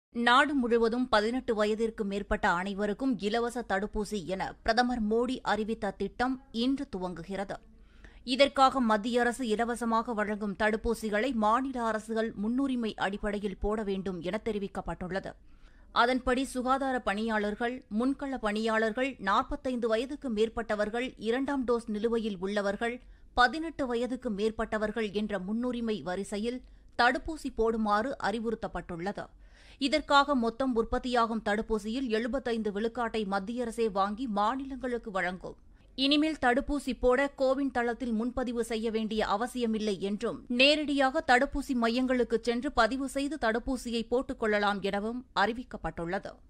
நாடு முழுவதும் பதினெட்டு வயதிற்கு மேற்பட்ட அனைவருக்கும் இலவச தடுப்பூசி என பிரதமர் மோடி அறிவித்த திட்டம் இன்று துவங்குகிறது இதற்காக மத்திய அரசு இலவசமாக வழங்கும் தடுப்பூசிகளை மாநில அரசுகள் முன்னுரிமை அடிப்படையில் போட வேண்டும் என தெரிவிக்கப்பட்டுள்ளது அதன்படி சுகாதார பணியாளர்கள் முன்கள பணியாளர்கள் நாற்பத்தைந்து வயதுக்கு மேற்பட்டவர்கள் இரண்டாம் டோஸ் நிலுவையில் உள்ளவர்கள் பதினெட்டு வயதுக்கு மேற்பட்டவர்கள் என்ற முன்னுரிமை வரிசையில் தடுப்பூசி போடுமாறு அறிவுறுத்தப்பட்டுள்ளது இதற்காக மொத்தம் உற்பத்தியாகும் தடுப்பூசியில் எழுபத்தைந்து விழுக்காட்டை மத்திய அரசே வாங்கி மாநிலங்களுக்கு வழங்கும் இனிமேல் தடுப்பூசி போட கோவின் தளத்தில் முன்பதிவு செய்ய வேண்டிய அவசியமில்லை என்றும் நேரடியாக தடுப்பூசி மையங்களுக்கு சென்று பதிவு செய்து தடுப்பூசியை போட்டுக் கொள்ளலாம் எனவும் அறிவிக்கப்பட்டுள்ளது